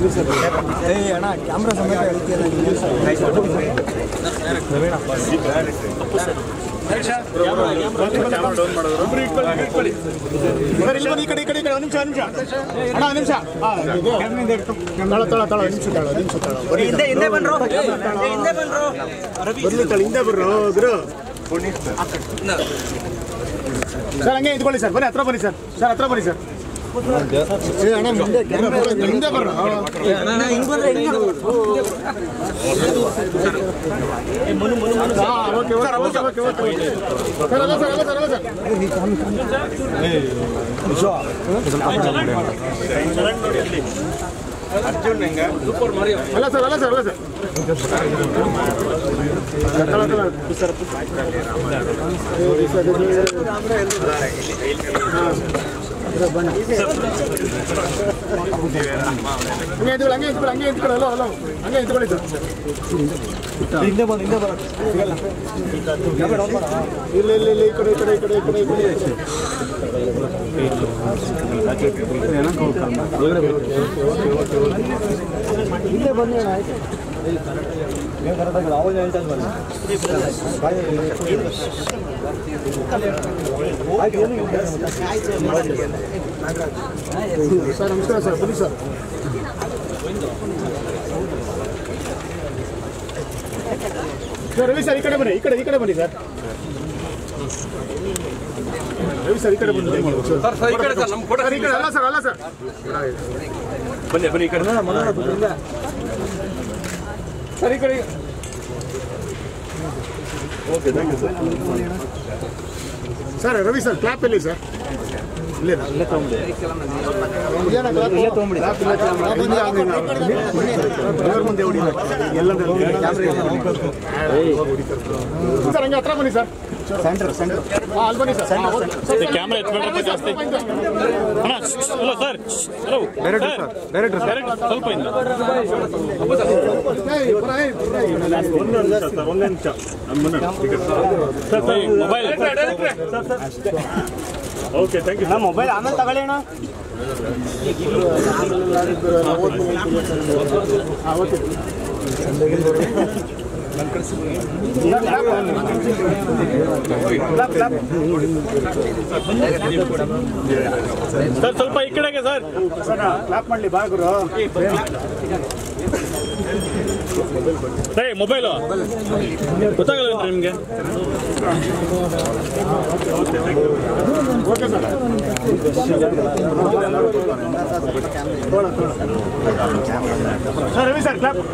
ಏಯ್ ಅಣ್ಣ ಕ್ಯಾಮ್ರಾ ಸಮೇತ ಹೇಳ್ತೀಯಲ್ಲ ಸರ್ ಇಲ್ಲಿ ಬನ್ನಿ, ಈ ಕಡೆ ಈ ಕಡೆ ಈ ಕಡೆ ಒಂದು ನಿಮಿಷ ಒಂದು ನಿಮಿಷ ಅಣ್ಣ ಒಂದು ನಿಮಿಷ ತಳ ತಳ ತಳ ನಿಮಿಷ ತಳ ನಿಮಿಷ ತಳ ಬರೀ ಹಿಂದೆ ಹಿಂದೆ ಬನ್ರು ಹಿಂದೆ ಬನ್ರು ಬರ್ಲಿ ತಳ ಹಿಂದೆ ಬರ್ರು ಗುರು ಸರ್ ಹಂಗೆ ಇದ್ಕೊಳ್ಳಿ ಸರ್ ಬನ್ನಿ ಹತ್ರ ಬನ್ನಿ ಸರ್ ಸರ್ ಹತ್ರ ಬನ್ನಿ ಸರ್ ಅಣ್ಣ ಮುಂದೆ ಹಿಂದೆ ಬರ್ರು ಹಿಂಗ್ ಬಂದ್ರೆ ಹಿಂಗೆ ಹಾಂ okay okay okay okay okay sir ಅಲ್ಲ ಸರ್ ಅಲ್ಲ ಸರ್ ಅಲ್ಲ ಸರ್ ಅಲ್ಲ ಸರ್ ಅಲ್ಲ ಸರ್ ಅಲ್ಲ ಸರ್ ತಳ, ತಳ. ಹಂಗೆ ಎತ್ಕೊಳ್ಳಿ ಹಂಗೆ ಎತ್ಕೊಳ್ಳಿ ಹಂಗೆ ಎತ್ಕೊಳ್ಳಿ ಹಲೋ ಹಲೋ ಹಂಗೆ ಎತ್ಕೊಳ್ಳಿ ಸರ್ ಹಿಂದೆ ಬಂದು ಹಿಂದೆ ಬರೋ ಇಲ್ಲ ಇಲ್ಲ ಇಲ್ಲ ಈ ಕಡೆ ಈ ಕಡೆ ಈ ಕಡೆ ಈ ಕಡೆ ಈ ಕಡೆ ಹಿಂದೆ ಬನ್ನಿ ಅಣ್ಣ ಆಯ್ತು ಕರೆಕ್ಟಾಗಿ ಅವಾಗ ಹೇಳ್ತಾ ಇದ್ವಲ್ಲ ಆಯ್ತು ಏನು ಸರ್ ನಮಸ್ಕಾರ ಸರ್ ಬನ್ನಿ ಸರ್ ಸರ್ ರವಿ ಸರ್ ಈ ಕಡೆ ಬನ್ನಿ ಈ ಕಡೆ ಈ ಕಡೆ ಬನ್ನಿ ಸರ್ ರವಿ ಸರ್ ಈ ಕಡೆ ಬನ್ನಿ ಸರ್ ಸರ್ ಈ ಕಡೆ ಸರ್ ನಮ್ಮ ಫೋಟೋ ಸರ್ ಈ ಕಡೆ ಅಲ್ಲ ಸರ್ ಅಲ್ಲ ಸರ್ ಬನ್ನಿ ಬನ್ನಿ ಈ ಕಡೆ ಸರ್ ಈ ಕಡೆ ಸರ್ ರವಿ ಸರ್ ಕ್ಲಾಪ್ ಎಲ್ಲಿ ಸರ್ ಇಲ್ಲೇ ಇಲ್ಲೇ ತಗೊಂಬಿಡಿ ಮುಂದೆ ಹೊಡಿ ಸರ್ ಹಂಗೆ ಹತ್ರ ಬನ್ನಿ ಸರ್ ಸೆಂಟರ್ ಸೆಂಟರ್ ಹಾಂ ಅಲ್ಲಿ ಬನ್ನಿ ಸರ್ ಕ್ಯಾಮ್ರಾ ಎತ್ಬೇಡ್ರಪ್ಪ ಜಾಸ್ತಿ ಅಣ್ಣ hello sir hello director director director ಸ್ವಲ್ಪ ಇಂದ mobile okay thank you mobile ಆಮೇಲೆ ತಗೊಳ್ಳಿ ಅಣ್ಣ ಸರ್ ಸ್ವಲ್ಪ ಈ ಕಡೆಗೆ ಸರ್ ಸರ್ ಕ್ಲಾಪ್ ಮಾಡಲಿ ಬಾ ಗುರು ಸರಿ ಮೊಬೈಲು ಗೊತ್ತಾಗಲ್ಲ ನಿಮಗೆ okay sir sir Ravi sir clap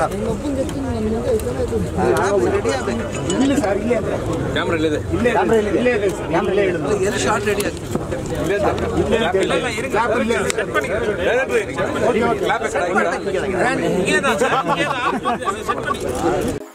ಇಲ್ಲ ಸರ್ ಇಲ್ಲೇ ಅಂದ್ರೆ ಕ್ಯಾಮ್ರಾ ಇಲ್ಲಿದೆ ಇಲ್ಲೇ ಇದೆ, ಇಲ್ಲೇ ಇದೆ ಸರ್ ಕ್ಯಾಮ್ರಾ ಇಲ್ಲೇ ಇಡೋದು ಎಲ್ಲಿ ಶಾರ್ಟ್ ರೆಡಿ ಆಗಿ ಇಲ್ಲೇ ಇದೆ. ಕ್ಲಾಪ್ ಇಲ್ಲೇ ಇದೆ. Director, clap ಎక్కడ?